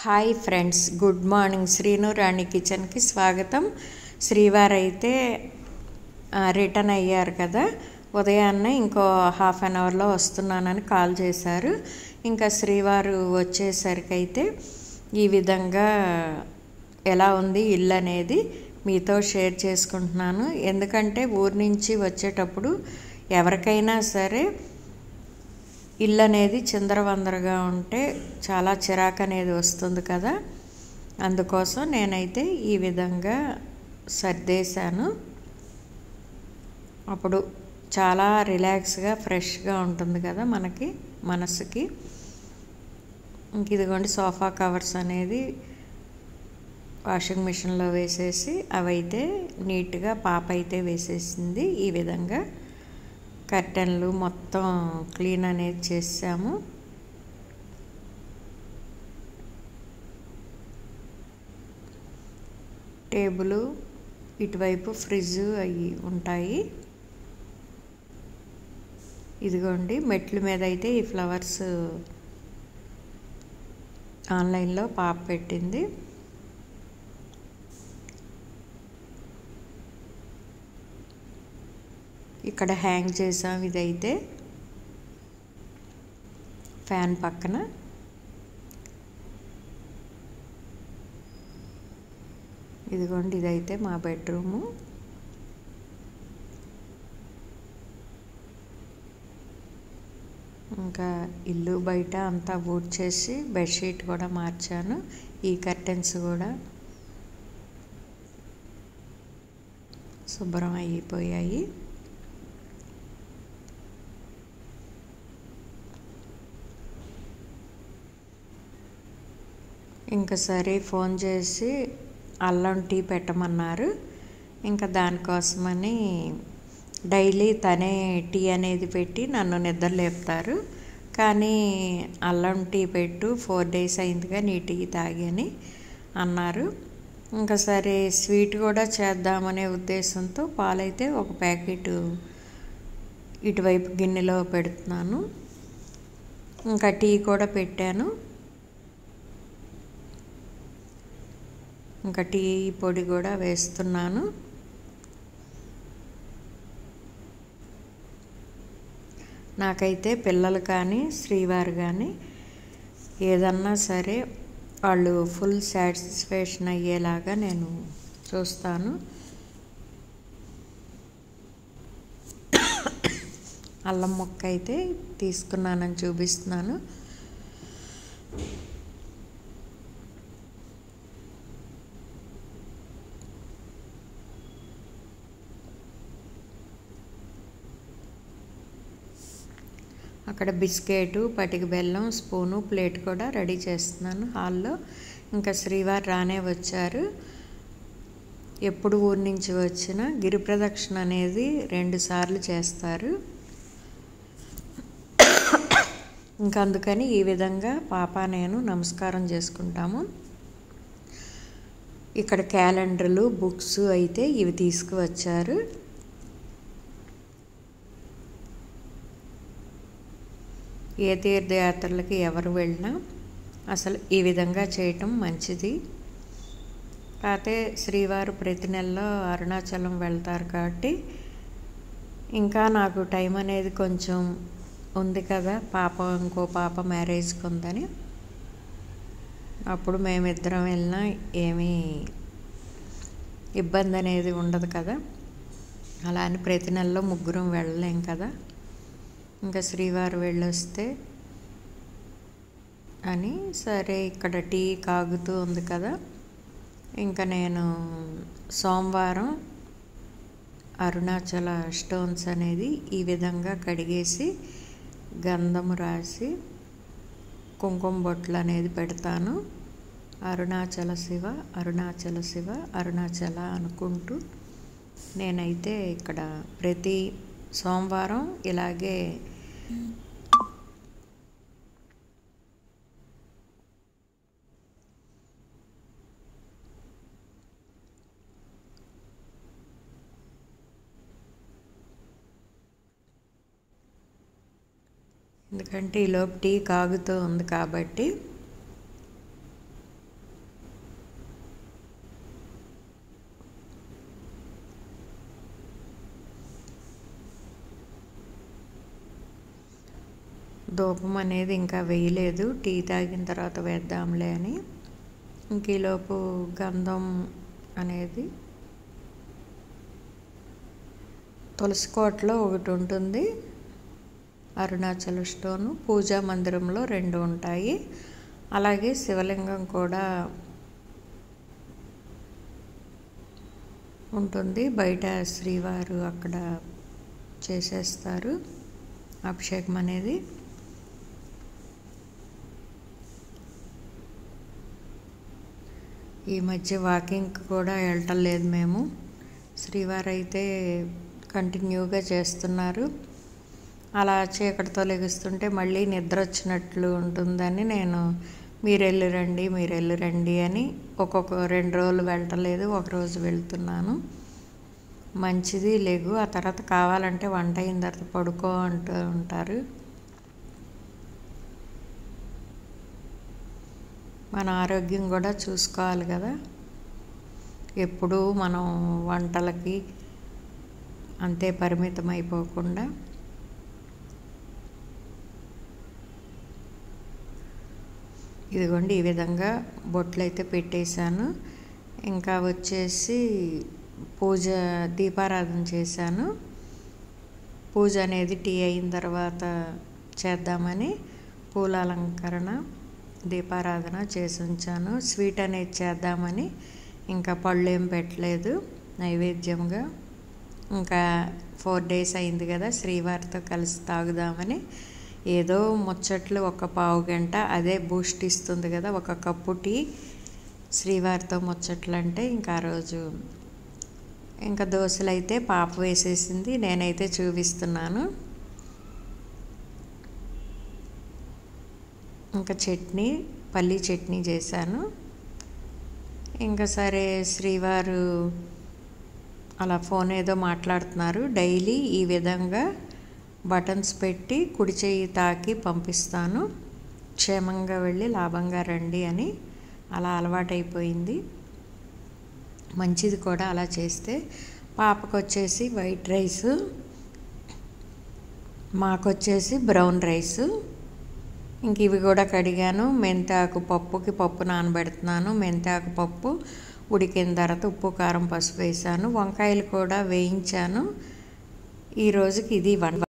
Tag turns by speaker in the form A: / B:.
A: hi friends good morning Sreenu Rani కిచెన్కి స్వాగతం శ్రీవారు అయితే రిటర్న్ అయ్యారు కదా ఉదయాన్నే ఇంకో హాఫ్ అన్ అవర్లో వస్తున్నానని కాల్ చేశారు ఇంకా శ్రీవారు వచ్చేసరికి అయితే ఈ విధంగా ఎలా ఉంది ఇల్లు అనేది మీతో షేర్ చేసుకుంటున్నాను ఎందుకంటే ఊరి నుంచి వచ్చేటప్పుడు ఎవరికైనా సరే ఇల్లు అనేది చిందరవందరగా ఉంటే చాలా చిరాకు అనేది వస్తుంది కదా అందుకోసం నేనైతే ఈ విధంగా సర్దేశాను అప్పుడు చాలా రిలాక్స్గా ఫ్రెష్గా ఉంటుంది కదా మనకి మనసుకి ఇంక ఇదిగోండి సోఫా కవర్స్ అనేది వాషింగ్ మిషన్లో వేసేసి అవైతే నీట్గా పాప అయితే వేసేసింది ఈ విధంగా కర్టెన్లు మొత్తం క్లీన్ అనేది చేసాము టేబుల్ ఇటువైపు ఫ్రిడ్జ్ అవి ఉంటాయి ఇదిగోండి మెట్ల మీద అయితే ఈ ఫ్లవర్స్ ఆన్లైన్లో పాప పెట్టింది ఇక్కడ హ్యాంగ్ చేసాం ఇదైతే ఫ్యాన్ పక్కన ఇదిగోండి ఇదైతే మా బెడ్రూము ఇంకా ఇల్లు బయట అంతా వుడ్ చేసి బెడ్షీట్ కూడా మార్చాను ఈ కర్టెన్స్ కూడా శుభ్రం అయిపోయాయి ఇంకా సరే ఫోన్ చేసి అల్లం టీ పెట్టమన్నారు ఇంకా దానికోసమని డైలీ తనే టీ అనేది పెట్టి నన్ను నిద్ర లేపుతారు కానీ అల్లం టీ పెట్టు ఫోర్ డేస్ అయిందిగా నీ టీ తాగి అని అన్నారు ఇంకా సరే స్వీట్ కూడా చేద్దామనే ఉద్దేశంతో పాలైతే ఒక ప్యాకెట్ ఇటువైపు గిన్నెలో పెడుతున్నాను ఇంకా టీ కూడా పెట్టాను ఇంకా టీ పొడి కూడా వేస్తున్నాను నాకైతే పిల్లలు కానీ శ్రీవారు కానీ ఏదన్నా సరే వాళ్ళు ఫుల్ సాటిస్ఫాక్షన్ అయ్యేలాగా నేను చూస్తాను అల్లం మొక్క అయితే తీసుకున్నానని చూపిస్తున్నాను అక్కడ బిస్కెట్ పటిక బెల్లం స్పూను ప్లేట్ కూడా రెడీ చేస్తున్నాను హాల్లో ఇంకా శ్రీవారు రానే వచ్చారు ఎప్పుడు ఊరి నుంచి వచ్చినా గిరి ప్రదక్షిణ అనేది రెండు సార్లు చేస్తారు ఇంకా అందుకని ఈ విధంగా పాప నేను నమస్కారం చేసుకుంటాము ఇక్కడ క్యాలెండర్లు బుక్స్ అయితే ఇవి తీసుకువచ్చారు ఏ తీర్థయాత్రలకి ఎవరు వెళ్ళినా అసలు ఈ విధంగా చేయటం మంచిది కాకపోతే శ్రీవారు ప్రతి నెలలో అరుణాచలం వెళ్తారు కాబట్టి ఇంకా నాకు టైం అనేది కొంచెం ఉంది కదా పాప ఇంకో పాప మ్యారేజ్కి ఉందని అప్పుడు మేమిద్దరం వెళ్ళినా ఏమీ ఇబ్బంది అనేది ఉండదు కదా అలా అని ప్రతి నెలలో ముగ్గురం వెళ్ళలేం కదా ఇంకా శ్రీవారు వెళ్ళొస్తే అని సరే ఇక్కడ టీ కాగుతూ ఉంది కదా ఇంకా నేను సోమవారం అరుణాచల స్టోన్స్ అనేది ఈ విధంగా కడిగేసి గంధము రాసి కుంకుమ బొట్లు అనేది పెడతాను అరుణాచల శివ అరుణాచల శివ అరుణాచల అనుకుంటూ నేనైతే ఇక్కడ ప్రతి సోమవారం ఇలాగే ఎందుకంటే ఈలోపు టీ కాగుతూ ఉంది కాబట్టి ధూపం అనేది ఇంకా వేయలేదు టీ తాగిన తర్వాత వేద్దాంలే అని ఇంక ఈలోపు గంధం అనేది తులసి కోటలో ఒకటి ఉంటుంది అరుణాచల్ స్టోను పూజా మందిరంలో రెండు ఉంటాయి అలాగే శివలింగం కూడా ఉంటుంది బయట శ్రీవారు అక్కడ చేసేస్తారు అభిషేకం అనేది ఈ మధ్య వాకింగ్కి కూడా వెళ్ళటం లేదు మేము శ్రీవారు అయితే కంటిన్యూగా చేస్తున్నారు అలా చీకటితో లెగుస్తుంటే మళ్ళీ నిద్ర వచ్చినట్లు ఉంటుందని నేను మీరు వెళ్ళి రండి మీరు వెళ్ళి రండి అని ఒక్కొక్క రెండు రోజులు వెళ్ళటలేదు ఒక రోజు వెళ్తున్నాను మంచిది లేగు ఆ తర్వాత కావాలంటే వంట అయిన తర్వాత పడుకో అంటూ ఉంటారు మన ఆరోగ్యం కూడా చూసుకోవాలి కదా ఎప్పుడూ మనం వంటలకి అంతే పరిమితం అయిపోకుండా ఇదిగోండి ఈ విధంగా బొట్లు అయితే పెట్టేశాను ఇంకా వచ్చేసి పూజ దీపారాధన చేశాను పూజ అనేది టీ అయిన తర్వాత చేద్దామని పూల అలంకరణ దీపారాధన చేసి ఉంచాను స్వీట్ అనేది చేద్దామని ఇంకా పళ్ళు ఏం పెట్టలేదు నైవేద్యంగా ఇంకా ఫోర్ డేస్ అయింది కదా శ్రీవారితో కలిసి తాగుదామని ఏదో ముచ్చట్లు ఒక పావు గంట అదే బూస్ట్ ఇస్తుంది కదా ఒక కప్పు టీ శ్రీవారితో ముచ్చట్లు అంటే ఇంకా ఆ రోజు ఇంకా దోశలు అయితే పాప వేసేసింది నేనైతే చూపిస్తున్నాను ఇంకా చట్నీ పల్లీ చట్నీ చేశాను ఇంకా సరే శ్రీవారు అలా ఫోన్ ఏదో మాట్లాడుతున్నారు డైలీ ఈ విధంగా బటన్స్ పెట్టి కుడి చేయి తాకి పంపిస్తాను క్షేమంగా వెళ్ళి లాభంగా రండి అని అలా అలవాటైపోయింది మంచిది కూడా అలా చేస్తే పాపకు వచ్చేసి వైట్ రైస్ మాకు వచ్చేసి బ్రౌన్ రైస్ ఇంక ఇవి కూడా కడిగాను మెంతాకు పప్పుకి పప్పు నానబెడుతున్నాను మెంతాకు పప్పు ఉడికిన తర్వాత ఉప్పు కారం పసుపు వేసాను వంకాయలు కూడా వేయించాను ఈ రోజుకి ఇది వన్